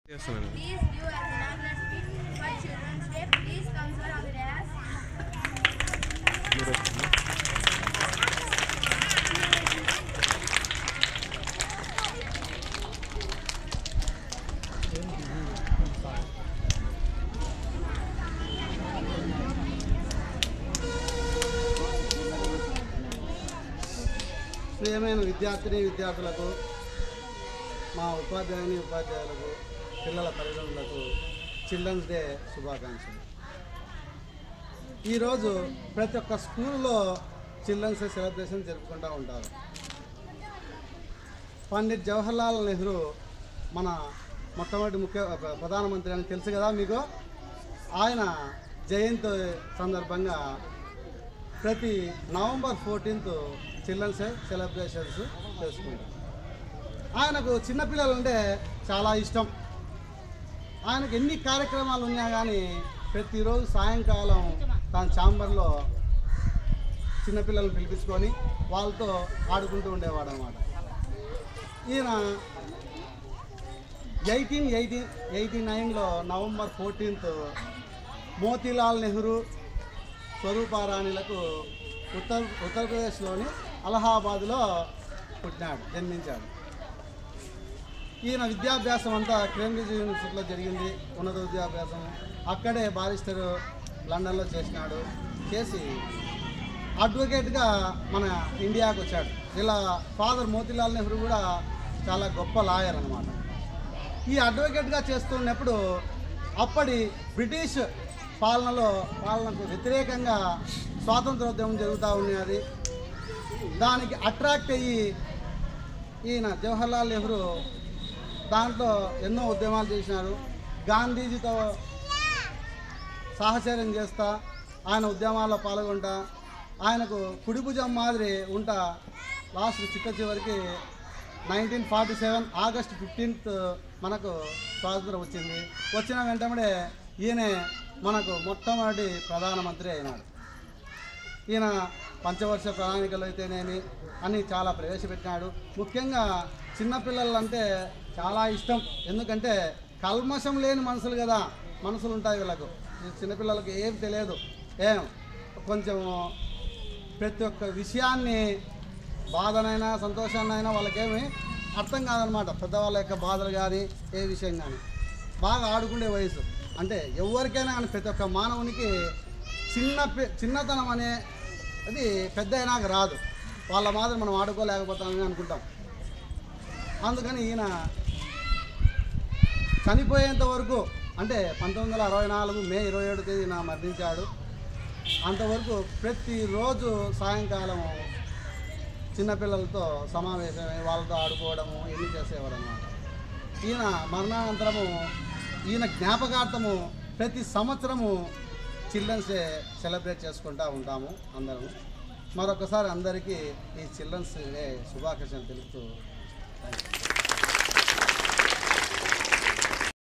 చేస్తున్నాను Please give an inaugural speech for Children's Day. Please come sir on the dais. మీరు వస్తుందా? ప్రియమైన విద్యార్థిని విద్యార్థులకు మా ఉపాధ్యాయుని ఉపాధ్యాయులకు పిల్లల తల్లిదండ్రులకు చిల్డ్రన్స్ డే శుభాకాంక్షలు ఈరోజు ప్రతి ఒక్క స్కూల్లో చిల్డ్రన్స్ డే సెలబ్రేషన్ జరుపుకుంటూ ఉంటారు పండిత్ జవహర్లాల్ నెహ్రూ మన మొట్టమొదటి ముఖ్య ప్ర- ప్రధానమంత్రి అని తెలుసు కదా మీకు ఆయన జయంతి సందర్భంగా ప్రతి November fourteenth children's day celebrations చేసుకుంటాం ఆయనకు చిన్నపిల్లలు అంటే చాలా ఇష్టం ఆయనకు ఎన్ని కార్యక్రమాలు ఉన్నా కానీ ప్రతిరోజు సాయంకాలం తన ఛాంబర్లో చిన్నపిల్లల్ని పిలిపించుకొని వాళ్ళతో ఆడుకుంటూ ఉండేవాడు అనమాట ఈయన ఎయిటీన్ ఎయిటీ ఎయిటీ నైన్లో నవంబర్ ఫోర్టీన్త్ మోతీలాల్ నెహ్రూ స్వరూపారాణిలకు ఉత్తర్ ఉత్తరప్రదేశ్లోని అలహాబాద్లో పుట్టినాడు జన్మించాడు ఈయన విద్యాభ్యాసం అంతా కేంబ్రిడ్జ్ యూనివర్సిటీలో జరిగింది ఉన్నత విద్యాభ్యాసం అక్కడే బారిస్టర్ లండన్లో చేసినాడు చేసి అడ్వకేట్గా మన ఇండియాకు వచ్చాడు ఇలా ఫాదర్ మోతీలాల్ నెహ్రూ కూడా చాలా గొప్ప లాయర్ అనమాట ఈ అడ్వకేట్గా చేస్తున్నప్పుడు అప్పటి బ్రిటిష్ పాలనలో పాలనకు వ్యతిరేకంగా స్వాతంత్రోద్యమం జరుగుతూ ఉన్నది దానికి అట్రాక్ట్ అయ్యి ఈయన జవహర్లాల్ నెహ్రూ దాంట్లో ఎన్నో ఉద్యమాలు చేసినారు గాంధీజీతో సాహచర్యం చేస్తా ఆయన ఉద్యమాల్లో పాల్గొంటా ఆయనకు కుడి భుజం మాదిరి ఉంటా లాస్ట్ చిట్ట చివరికి nineteen forty seven August fifteenth మనకు స్వాతంత్రం వచ్చింది వచ్చిన వెంటనే ఈయనే మనకు మొట్టమొదటి ప్రధానమంత్రి అయినాడు ఈయన పంచవర్ష ప్రణాళికలు అయితేనేమి అని చాలా ప్రవేశపెట్టినాడు ముఖ్యంగా చిన్నపిల్లలంటే చాలా ఇష్టం ఎందుకంటే కల్మషం లేని మనసులు కదా మనసులు ఉంటాయి వీళ్ళకు ఈ చిన్నపిల్లలకు ఏం తెలియదు ఏం కొంచెం ప్రతి ఒక్క విషయాన్ని బాధనైనా సంతోషాన్నైనా వాళ్ళకేమి అర్థం కాదనమాట పెద్దవాళ్ళ యొక్క బాధలు కానీ ఏ విషయం కానీ బాగా ఆడుకునే వయసు అంటే ఎవరికైనా కానీ ప్రతి ఒక్క మానవునికి చిన్న పి- చిన్నతనం అనే అది పెద్ద అయినాక రాదు వాళ్ళ మాత్రం మనం ఆడుకోలేకపోతామని అనుకుంటాం అందుకని ఈయన చనిపోయేంత వరకు అంటే పంతొమ్మిది వందల అరవై నాలుగు మే ఇరవై ఏడు తేదీన మరణించాడు అంతవరకు ప్రతిరోజు సాయంకాలం చిన్నపిల్లలతో సమావేశమై వాళ్ళతో ఆడుకోవడము ఇన్ని చేసేవాడు అనమాట ఈయన మరణానంతరము ఈయన జ్ఞాపకార్థము ప్రతి సంవత్సరము చిల్డ్రన్స్ డే సెలబ్రేట్ చేసుకుంటూ ఉంటాము అందరము మరొకసారి అందరికీ ఈ చిల్డ్రన్స్ డే శుభాకాంక్షలు తెలుపుతూ థ్యాంక్ యూ